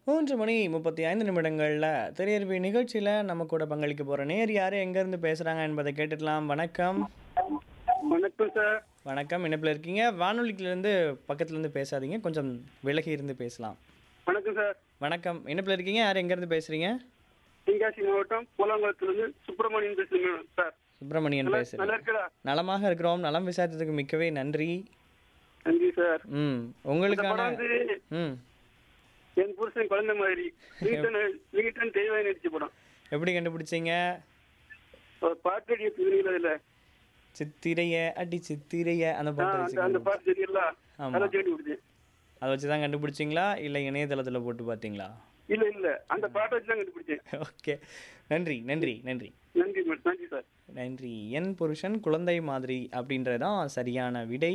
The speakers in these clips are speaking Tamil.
மூன்று மணி முப்பத்தி ஐந்து நிமிடங்களில் திரையரவி நிகழ்ச்சியில் நம்ம கூட பங்களிக்க போகிற நேர் யார் எங்கேருந்து பேசுகிறாங்க என்பதை கேட்டுடலாம் வணக்கம் வணக்கம் சார் வணக்கம் இணைப்பில் இருக்கீங்க வானொலிக்கிலேருந்து பக்கத்துலேருந்து பேசாதீங்க கொஞ்சம் விலகி இருந்து பேசலாம் வணக்கம் சார் வணக்கம் இணைப்பில் இருக்கீங்க யார் எங்கேருந்து பேசுகிறீங்க தென்காசி மாவட்டம் பூலாங்குளத்திலிருந்து சுப்பிரமணியன் பேசுறேன் சார் சுப்பிரமணியன் நல்லா பேசுகிறேன் இருக்கடா நலமாக இருக்கிறோம் நலம் விசாரித்ததுக்கு மிக்கவே நன்றி நன்றி சார் ம் இந்த உங்களுக்கான படம் வந்து ம் என் புருஷன் குழந்தை மாதிரி வீட்டன் வீட்டன் தெய்வாய் நடிச்ச படம் எப்படி கண்டுபிடிச்சீங்க ஒரு பாட்டு அடிய புதுநீல இல்ல சித்திரைய அடி சித்திரைய அந்த பாட்டு அந்த வச்சு அந்த பாட்டு தெரியல ஆமா. அதை தேடி விடுது அதை வச்சு தான் கண்டுபிடிச்சிங்களா இல்லை இணையதளத்தில் போட்டு பார்த்தீங்களா இல்ல இல்ல அந்த பாட்டை வச்சு தான் கண்டுபிடிச்சேன் ஓகே நன்றி நன்றி நன்றி நன்றி மேடம் நன்றி சார் நன்றி என் புருஷன் குழந்தை மாதிரி அப்படின்றது தான் சரியான விடை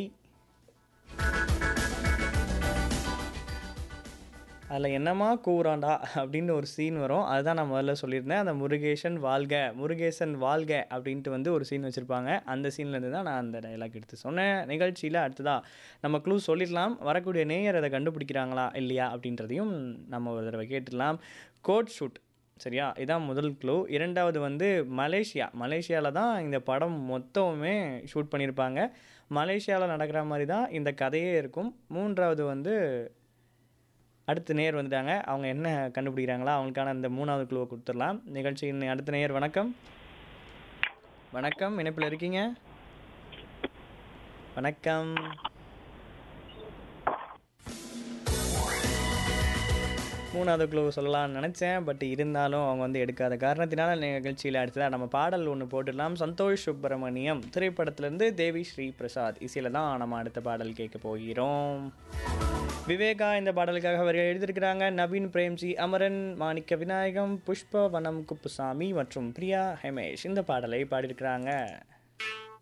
அதில் என்னமா கூறாண்டா அப்படின்னு ஒரு சீன் வரும் அதுதான் நான் முதல்ல சொல்லியிருந்தேன் அந்த முருகேசன் வாழ்க முருகேசன் வாழ்க அப்படின்ட்டு வந்து ஒரு சீன் வச்சுருப்பாங்க அந்த சீன்லேருந்து தான் நான் அந்த டைலாக் எடுத்து சொன்னேன் நிகழ்ச்சியில் அடுத்ததா நம்ம க்ளூ சொல்லிடலாம் வரக்கூடிய நேயர் அதை கண்டுபிடிக்கிறாங்களா இல்லையா அப்படின்றதையும் நம்ம ஒரு தடவை கேட்டுடலாம் கோட் ஷூட் சரியா இதான் முதல் க்ளூ இரண்டாவது வந்து மலேசியா மலேசியாவில் தான் இந்த படம் மொத்தமுமே ஷூட் பண்ணியிருப்பாங்க மலேசியாவில் நடக்கிற மாதிரி தான் இந்த கதையே இருக்கும் மூன்றாவது வந்து அடுத்த நேர் வந்துட்டாங்க அவங்க என்ன கண்டுபிடிக்கிறாங்களா அவங்களுக்கான இந்த மூணாவது க்ளூவை கொடுத்துடலாம் நிகழ்ச்சியின் அடுத்த நேயர் வணக்கம் வணக்கம் இணைப்பில் இருக்கீங்க வணக்கம் மூணாவது க்ளூ சொல்லலாம்னு நினச்சேன் பட் இருந்தாலும் அவங்க வந்து எடுக்காத காரணத்தினால நிகழ்ச்சியில் அடுத்ததாக நம்ம பாடல் ஒன்று போட்டுடலாம் சந்தோஷ் சுப்பிரமணியம் திரைப்படத்திலேருந்து தேவி ஸ்ரீ பிரசாத் இசையில் தான் நம்ம அடுத்த பாடல் கேட்க போகிறோம் விவேகா இந்த பாடலுக்காக அவர்கள் எழுதியிருக்கிறாங்க நவீன் பிரேம்ஜி அமரன் மாணிக்க விநாயகம் புஷ்ப வனம் குப்புசாமி மற்றும் பிரியா ஹெமேஷ் இந்த பாடலை பாடியிருக்கிறாங்க